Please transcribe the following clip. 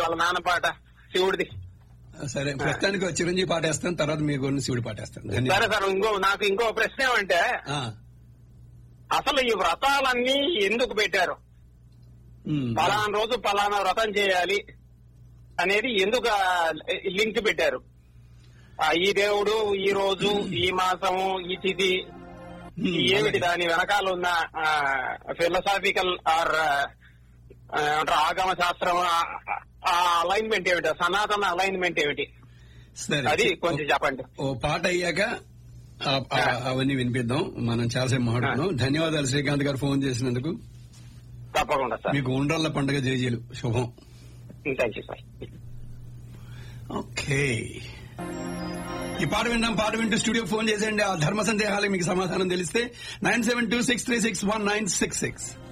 వాళ్ళ నాన్న పాట శివుడిది సరే ప్రస్తుతానికి ఒక చిరంజీవి పాట వేస్తాను తర్వాత మీ గురించి శివుడి పాట వేస్తాను సరే ధన్యవాదాలు సార్ ఇంకో నాకు ఇంకో ప్రశ్న ఏమంటే ఆ, అసలు ఈ వ్రతాలన్నీ ఎందుకు పెట్టారు ఉమ్, పలానా రోజు పలానా వ్రతం చేయాలి అనేది ఎందుకు ఆ లింక్ పెట్టారు ఆ, ఈ దేవుడు ఈ రోజు ఈ మాసము ఈ తిథి ఉమ్, ఏమిటి దాని వెనకాల ఉన్న ఫిలసాఫికల్ ఆర్ ఆగమ శాస్త్రం ఆ- ఆ అలైన్మెంట్ ఏమిటి సనాతన అలైన్మెంట్ ఏమిటి సరే అది కొంచెం చెప్పండి ఓ పాట అయ్యాక ఆ- ఆ- అవన్నీ వినిపిద్దాం మనం చాలాసేపు మాట్లాడుకున్నాం ధన్యవాదాలు శ్రీకాంత్ గారు ఫోన్ చేసినందుకు తప్పకుండా సార్ మీకు ఉండ్రల్ల పండుగ జేజీలు శుభం థ్యాంక్ యూ సార్ ఓకే ఈ పాట వింటాం పాట వింటూ స్టూడియో ఫోన్ చేసేయండి ఆ ధర్మ సందేహాలకు మీకు సమాధానం తెలిస్తే nine seven two six three six one nine six six